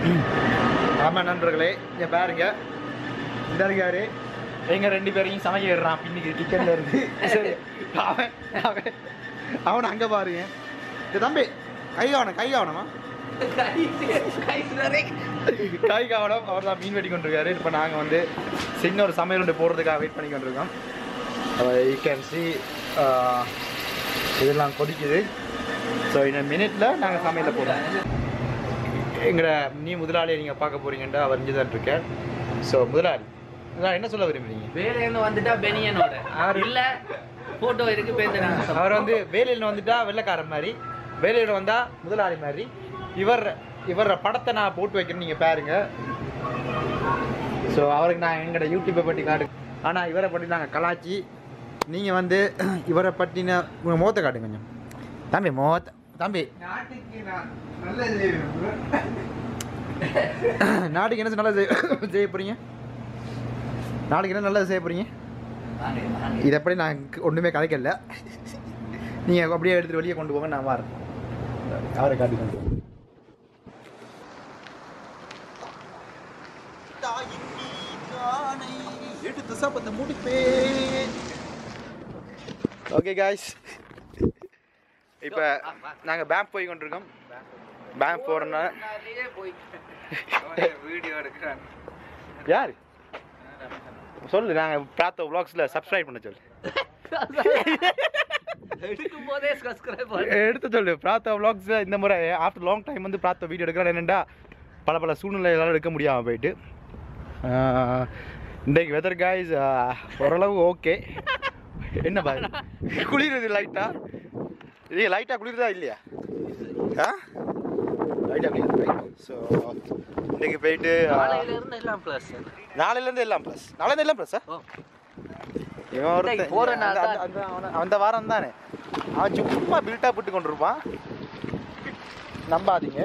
ஆமாம் நண்பர்களே இங்கே பாருங்க இந்த இருக்காரு எங்க ரெண்டு பேரையும் சமைக்க விடுறான் பின்னுக்கு கிச்சன்ல இருந்து சரி அவன் அவன் அவன் அங்கே பாருங்க இது தம்பி கை கவனம் கை கவனமா கை கவனம் அவர் தான் மீன் வெட்டி கொண்டிருக்காரு இப்போ நாங்கள் வந்து சின்ன ஒரு சமையல் ஒன்று போடுறதுக்காக வெயிட் பண்ணி கொண்டிருக்கோம் யூ கேன் சி இதெல்லாம் கொதிக்குது ஸோ இந்த மினிட்ல நாங்கள் சமையலில் போடுறோம் எங்களை நீ முதலாளியை நீங்கள் பார்க்க போறீங்கன்ட்டு அவர் இங்கே தான் இருக்கேன் ஸோ முதலாளி முதலாளி என்ன சொல்ல விரும்புறீங்க வேலையில வந்துட்டா பெனியனோட இல்ல போட்டோ இருக்கு பேசுறாங்க அவர் வந்து வேலையில் வந்துட்டா வெள்ளைக்காரன் மாதிரி வேலையில் வந்தா முதலாளி மாதிரி இவர் இவர படத்தை நான் போட்டு வைக்கிறேன் நீங்கள் பாருங்க ஸோ அவருக்கு நான் எங்களோட யூடியூப்பை பற்றி காட்டு ஆனால் இவரை பற்றி நாங்கள் கலாச்சி நீங்கள் வந்து இவரை பற்றின உங்கள் முகத்தை காட்டுங்க கொஞ்சம் தம்பி முகத்தை தம்பி நாட்டுக்கு என்ன நல்லது செய்ய செய்ய போகிறீங்க நாளைக்கு என்ன நல்லது செய்ய போகிறீங்க இதை எப்படி நான் ஒன்றுமே கலைக்கல நீங்கள் அப்படியே எடுத்துட்டு வெளியே கொண்டு போங்க நான் வரேன் அவரை காட்டி கொண்டு போங்க எடுத்து சாப்பிட்ட முடிப்பேன் ஓகே காய்ஸ் இப்போ நாங்கள் பேங்க் போய் கொண்டிருக்கோம் பேங்க் போகிறோன்னா வீடியோ எடுக்கிறான் யார் சொல்லு நாங்கள் பிராத்த vlogsல சப்ஸ்கிரைப் பண்ண சொல்லு எடுக்கும் போதே சப்ஸ்கிரைப் எடுத்து சொல்லு பிராத்த vlogsல இந்த முறை ஆஃப்டர் லாங் டைம் வந்து பிராத்த வீடியோ எடுக்கிறேன் என்னென்னா பல பல சூழ்நிலைகளால் எடுக்க முடியாமல் போயிட்டு ஆஹ், இன்றைக்கு வெதர் காய்ஸ் ஓரளவு ஓகே என்ன பாரு குளிருது லைட்டா இது லைட்டாக குளிருதா இல்லையா ஆ லைட்டாக குளிருது ஸோ இன்றைக்கு போயிட்டு காலையில இருந்து எல்லாம் ப்ளஸ் நாளையிலேருந்து எல்லாம் ப்ளஸ் நாளையிலேருந்து எல்லாம் ப்ளஸ்ஸா ஓ. இவன் ஒருத்தன் இன்னைக்கு போற நாள் அந்த- தான். அந்த- அவன- அந்த வாரம் தானே அவன் சும்மா பில்டா போட்டு கொண்டிருப்பான் நம்பாதீங்க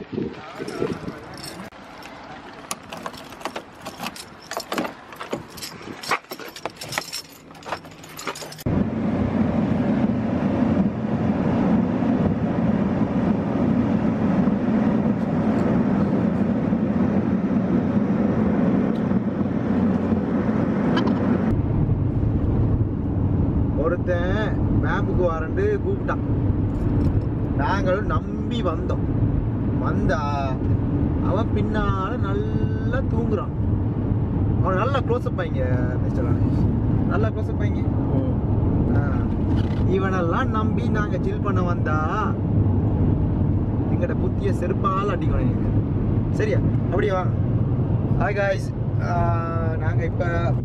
ஒருத்தன் மேப்புக்கு வரண்டு கூப்பிட்டான் நாங்கள் நம்பி வந்தோம் வந்தா அவன் பின்னால நல்லா தூங்குறான் அவன் நல்லா க்ளோஸ்அப் பையங்க மிஸ்டர் ரமேஷ் நல்லா க்ளோஸ்அப் பையங்க ஆ. இவனெல்லாம் நம்பி நாங்க சில் பண்ண வந்தா எங்கட புத்திய செருப்பால் அடிக்கணும் நீங்க சரியா அப்படியே வாங்க ஹாய் காய்ஸ் நாங்கள் இப்போ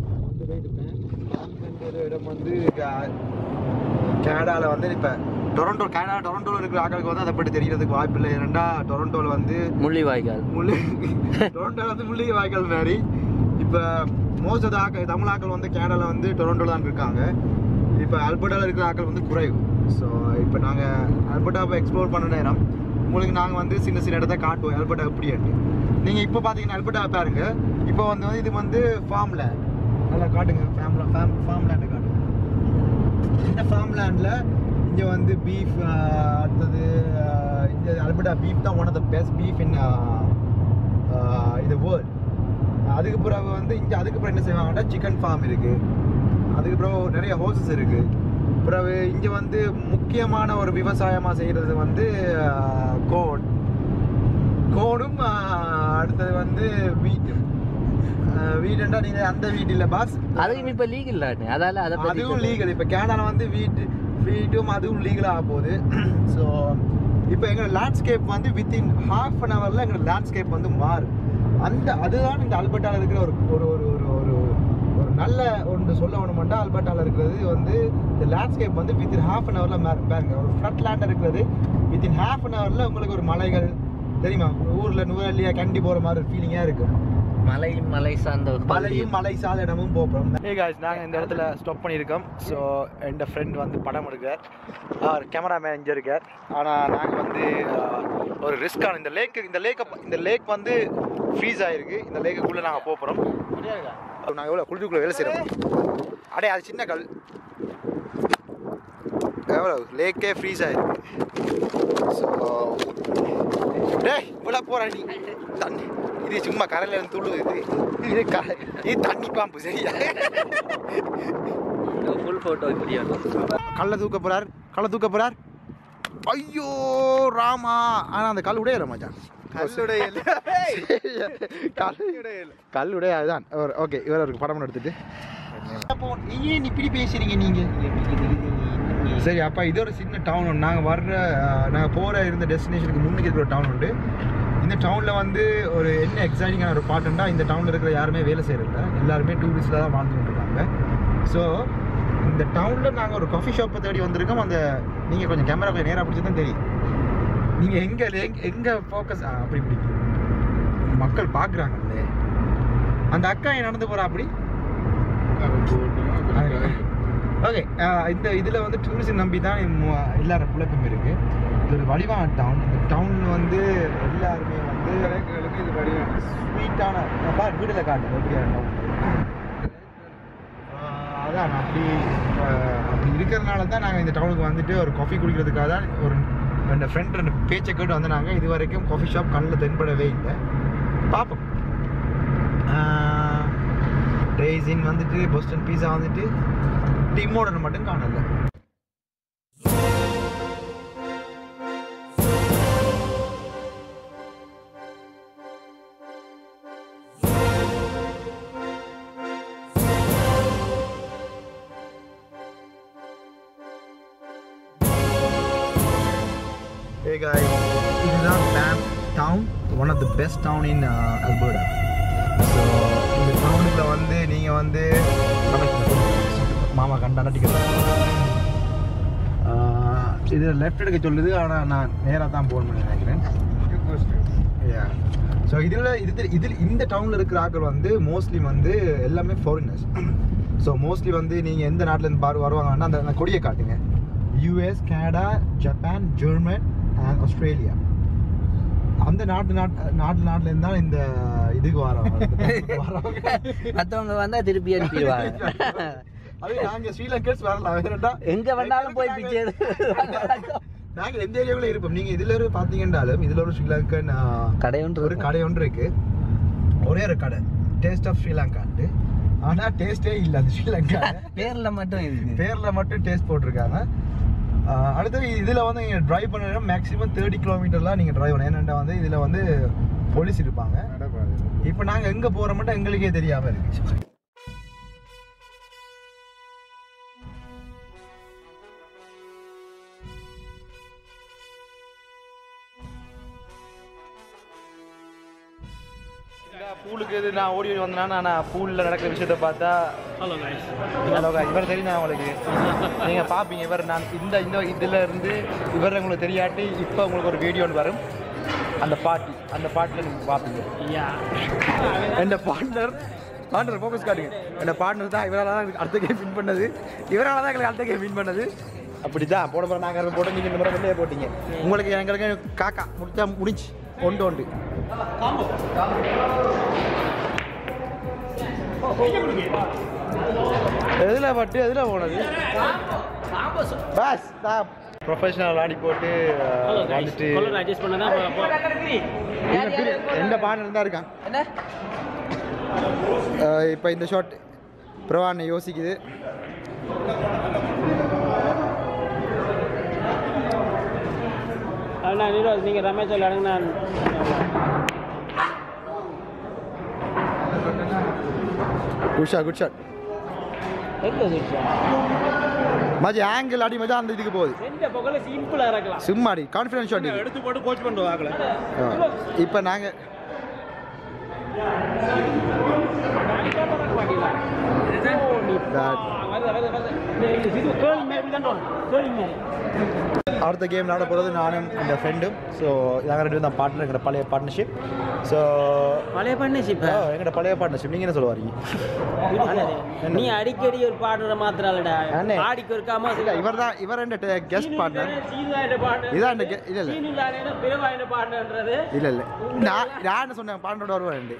ஒரு இடம் வந்து கனடாவில் வந்து இப்போ டொரண்டோ கனடா டொரண்டோவில் இருக்கிற ஆட்களுக்கு வந்து அதை பற்றி தெரியறதுக்கு வாய்ப்பு இல்லை ஏன்னா டொரண்டோவில் வந்து முள்ளிவாய்க்கால் முள்ளி டொரண்டோ வந்து முள்ளிகை வாய்க்கால் மாதிரி இப்போ மோஸ்ட் ஆஃப் ஆக்கள் தமிழ் ஆக்கள் வந்து கேனடாவில் வந்து டொரண்டோவில் தான் இருக்காங்க இப்போ அல்பர்டாவில் இருக்கிற ஆக்கள் வந்து குறைவு ஸோ இப்போ நாங்கள் அல்பர்டாவை எக்ஸ்ப்ளோர் பண்ண நேரம் உங்களுக்கு நாங்கள் வந்து சின்ன சின்ன இடத்த காட்டுவோம் அல்பர்டா எப்படின்ட்டு நீங்கள் இப்போ பார்த்தீங்கன்னா அல்பர்டா பாருங்க இப்போ வந்து இது வந்து ஃபார்ம் லேண்ட் நல்லா காட்டுங்க ஃபேம்ல ஃபேம் ஃபார்ம் லேண்டு காட்டுங்க இந்த ஃபார்ம் லேண்டில் இங்கே வந்து பீஃப் அடுத்தது ஆஹ், இந்த அல்பர்டா பீஃப் தான் one of the best beef in இது வேர்ல்ட் அதுக்கு பிறகு வந்து இங்கே அதுக்கு பிறகு என்ன செய்வாங்கன்னா சிக்கன் ஃபார்ம் இருக்குது அதுக்கு பிறகு நிறைய ஹோசஸ் இருக்குது பிறகு இங்கே வந்து முக்கியமான ஒரு விவசாயமாக செய்கிறது வந்து கோன் கோனும் அடுத்தது வந்து வீட்டும் வீடுண்டா நீங்கள் அந்த வீடு இல்லை பாஸ் அதுவும் இப்ப லீக் இல்லாட்டு அதால அதை பத்தி அதுவும் லீகல் இப்போ கேனடா வந்து வீட்டு வீட்டும் அதுவும் லீகலாக போகுது ஸோ இப்போ எங்களோட லேண்ட்ஸ்கேப் வந்து வித்தின் ஹாஃப் அன் ஹவரில் எங்களோட லேண்ட்ஸ்கேப் வந்து மாறும் அந்த அதுதான் இந்த அல்பர்ட்டாவில் இருக்கிற ஒரு ஒரு ஒரு ஒரு ஒரு ஒரு நல்ல ஒன்று சொல்ல வேணுமெண்டா அல்பர்ட்டாவில் இருக்கிறது வந்து இந்த லேண்ட்ஸ்கேப் வந்து வித்தின் ஹாஃப் அன் ஹவரில் பாருங்க ஒரு ஃப்ளட் லேண்ட் இருக்கிறது வித்தின் ஹாஃப் அன் ஹவரில் உங்களுக்கு ஒரு மலைகள் தெரியுமா ஊரில் நுவரெலியா கண்டி போகிற மாதிரி ஒரு ஃபீலிங்காக இருக்கும் மலை மலை சார்ந்த ஒரு மலையும் மலை சாத இடமும் போகிறோம் ஏ காய்ஸ் நாங்கள் இந்த இடத்துல ஸ்டாப் பண்ணியிருக்கோம் ஸோ என் ஃப்ரெண்ட் வந்து படம் எடுக்கார் அவர் கேமராமேன் இங்கே இருக்கார் ஆனால் நாங்கள் வந்து ஆஹ், ஒரு ரிஸ்க்கான இந்த லேக்கு இந்த லேக்கை இந்த லேக் வந்து ஃப்ரீஸ் ஆகிருக்கு இந்த லேக்குள்ளே நாங்கள் போக போகிறோம் நாங்கள் எவ்வளோ குளிச்சுக்குள்ளே வேலை செய்கிறோம் அடே அது சின்ன கல் எவ்வளோ லேக்கே ஃப்ரீஸ் ஆகிருக்கு ஸோ டேய் இவ்வளோ போகிற நீ தண்ணி இது சும்மா கரையில இருந்து துள்ளு இது இது க- இது தண்ணி பாம்பு சரியா ஃபுல் ஃபோட்டோ இப்படி வரும் கல்ல தூக்க போறார் கல்ல தூக்க போறார் ஐயோ ராமா ஆனா அந்த கல் உடையல மச்சான் கல்லுடையல். கல் கல் உடைய அதுதான் ஓகே இவர் ஒரு படம் எடுத்துட்டு ஏன் இப்படி பேசுறீங்க நீங்க சரி அப்பா இது ஒரு சின்ன டவுன் ஒன்று நாங்கள் வர்ற அஹ், நாங்கள் போகிற இருந்த டெஸ்டினேஷனுக்கு முன்னுக்கு இருக்கிற டவுன் உண்டு இந்த டவுனில் வந்து ஒரு என்ன எக்ஸைட்டிங்கான ஒரு பாட்டுண்டா இந்த டவுனில் இருக்கிற யாருமே வேலை செய்யறதில்ல எல்லாருமே டூரிஸ்டில் தான் வாழ்ந்துட்டு இருக்காங்க ஸோ இந்த டவுனில் நாங்கள் ஒரு காஃபி ஷாப்பை தேடி வந்திருக்கோம் அந்த நீங்கள் கொஞ்சம் கேமரா கொஞ்சம் நேராக பிடிச்சி தான் தெரியும் நீங்கள் எங்கே எங்கே ஃபோக்கஸ் அப்படி பிடிக்கும் மக்கள் பார்க்குறாங்கல்ல அந்த அக்கா ஏன் நடந்து போகிறா அப்படி ஓகே இந்த இதில் வந்து டூரிசம் நம்பி தான் மு- எல்லார பிழைப்பும் இருக்கு இது ஒரு வடிவான டவுன் இந்த டவுன் வந்து எல்லாருமே வந்து கடைகளுக்கு இது வடிவான. ஸ்வீட்டான பார் வீடில் காட்டு எப்படியான டவுன் அதான் அப்படி ஆஹ், அப்படி இருக்கிறதுனால தான் நாங்கள் இந்த டவுனுக்கு வந்துட்டு ஒரு காஃபி குடிக்கிறதுக்காக தான் ஒரு ரெண்டு ஃப்ரெண்ட் ரெண்டு பேச்சை கேட்டு வந்து நாங்கள் இது வரைக்கும் காஃபி ஷாப் கண்ணில் தென்படவே இல்லை பார்ப்போம் டேசின் வந்துட்டு போஸ்டன் பீஸா வந்துட்டு டிமோடன் மட்டும் காணல Hey guys, இதுதான் Banff town one of the best town in Alberta so இந்த டவுனுக்குள்ள வந்து நீங்கள் வந்து மாமா கண்டான டிக்கெட் இது லெஃப்ட் எடுக்க சொல்லுது ஆனால் நான் நேராக தான் போகணும்னு நினைக்கிறேன் ஸோ இதில் இது இதில் இந்த டவுனில் இருக்கிற ஆட்கள் வந்து மோஸ்ட்லி வந்து எல்லாமே ஃபாரினர்ஸ் ஸோ மோஸ்ட்லி வந்து நீங்கள் எந்த நாட்டிலேருந்து பாரு வருவாங்கன்னா அந்த அந்த கொடியை காட்டுங்க US Canada Japan German and Australia அந்த நாட்டு நாட்டு நாட்டு நாட்டுல இருந்தா இந்த இதுக்கு வரோம் மத்தவங்க வந்தா திருப்பி அனுப்பிடுவாங்க அது நாங்க ஸ்ரீலங்கர்ஸ் வரலாம் வேறடா எங்க வேணாலும் போய் பிச்சை எடு. நாங்க எந்த ஏரியாவுல இருப்போம் நீங்க இதுல ஒரு பாத்தீங்கன்னாலும் இதுல ஒரு ஸ்ரீலங்கன் ஆ, கடை ஒன்று ஒரு கடை ஒன்று இருக்கு ஒரே ஒரு கடை டேஸ்ட் ஆஃப் ஸ்ரீலங்கான்ட்டு ஆனா டேஸ்டே இல்ல அது ஸ்ரீலங்கா பேர்ல மட்டும் இருக்கு பேர்ல மட்டும் டேஸ்ட் போட்டிருக்காங்க ஆஹ் அடுத்தது இதுல வந்து நீங்க டிரைவ் பண்ண மேக்ஸிமம் தேர்ட்டி கிலோமீட்டர்லாம் நீங்க டிரைவ் பண்ணணும் ஏன்னா வந்து இதுல வந்து போலீஸ் இருப்பாங்க இப்போ நாங்க எங்க போறோம் மட்டும் எங்களுக்கே தெரியாம இருக்கு பூலுக்கு இது நான் ஓடி ஓடி வந்தேன்னா நான் பூலில் நடக்கிற விஷயத்த பார்த்தா ஹலோ கைஸ் ஹலோ இவர் தெரியும் நான் உங்களுக்கு நீங்கள் பார்ப்பீங்க இவர் நான் இந்த இந்த இதில் இருந்து இவர் உங்களுக்கு தெரியாட்டி இப்போ உங்களுக்கு ஒரு வீடியோ ஒன்று வரும் அந்த பாட்டி அந்த பாட்டில் நீங்கள் பார்ப்பீங்க யா என் பார்ட்னர் பார்ட்னர் ஃபோக்கஸ் காட்டுங்க என் பார்ட்னர் தான் இவரால் தான் எனக்கு அடுத்த கேம் வின் பண்ணது இவரால் தான் எங்களுக்கு அடுத்த கேம் வின் பண்ணது அப்படி தான் போட போகிற நாங்கள் போட்டு நீங்கள் இந்த முறை வெளியே போட்டீங்க உங்களுக்கு எங்களுக்கு காக்கா முடிச்சா முடிஞ்சு ஒன்று ஒன்று எதில் பட்டு எதில் போனது பாஸ் தான் ப்ரொஃபஷனல் ஆடி போட்டு ஹலோ அஹ், கைஸ் வந்துட்டு கலர் அட்ஜஸ்ட் பண்ணதா எந்த பார்ட்னர் தான் இருக்கான் இப்போ இந்த ஷாட் பிரவான் யோசிக்குது அண்ணா நீரோஸ் நீங்க ரமேஷ் விளையாடுங்க நான் குட் ஷாட் குட் ஷாட் எங்க சுற்றா மஜி ஆங்கிள் அடி மஜா அந்த இதுக்கு போகுது ரெண்டு பக்கத்துல சிம்பிளா இறக்கலாம் சும்மா அடி கான்ஃபிடன்ஸ் ஷாட் இது எடுத்து போட்டு கோச் பண்ணிட்டு வாங்கல இப்போ நாங்கள் அடுத்த கேம் விளாட போகிறது நானும் இந்த ஃப்ரெண்டும் ஸோ நாங்கள் ரெண்டு பேரும் தான் பார்ட்னர் எங்களோட பழைய பார்ட்னர்ஷிப் ஸோ பழைய பண்ணிச்சு எங்களோட பழைய பார்ட்னர்ஷிப் நீங்கள் என்ன சொல்ல வரீங்க நீ அடிக்கடி ஒரு பாடுற மாத்திராலடா அண்ணே. ஆடிக்கு இருக்காம இல்லை இவர் தான் இவர் ரெண்டு கெஸ்ட் பார்ட்னர் இதான் இந்த ge- இல்ல, இல்ல. பிறவாயின பாடுன்றது இல்லை இல்லை நான் நான் என்ன சொன்னேன் பார்ட்னரோட வருவேன்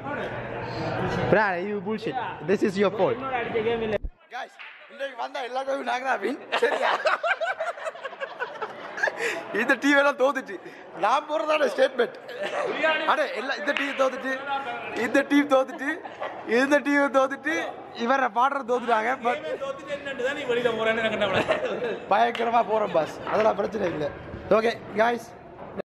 Brad, you bullshit. This is your fault. இன்னொரு அடிச்ச கேம் இல்ல Guys, இன்றைக்கு வந்த எல்லா கோவிலும் நாங்க தான் win. சரியா இந்த டீம் எல்லாம் தோத்துட்டு நான் போறதான ஸ்டேட்மெண்ட் அட எல்லாம் இந்த டீம் தோத்துட்டு இந்த டீம் தோத்துட்டு இந்த டீம் தோத்துட்டு இவரை பாடுற தோத்துட்டாங்க பட் பயங்கரமா போறோம் பாஸ் அதெல்லாம் பிரச்சனை இல்லை ஓகே காய்ஸ்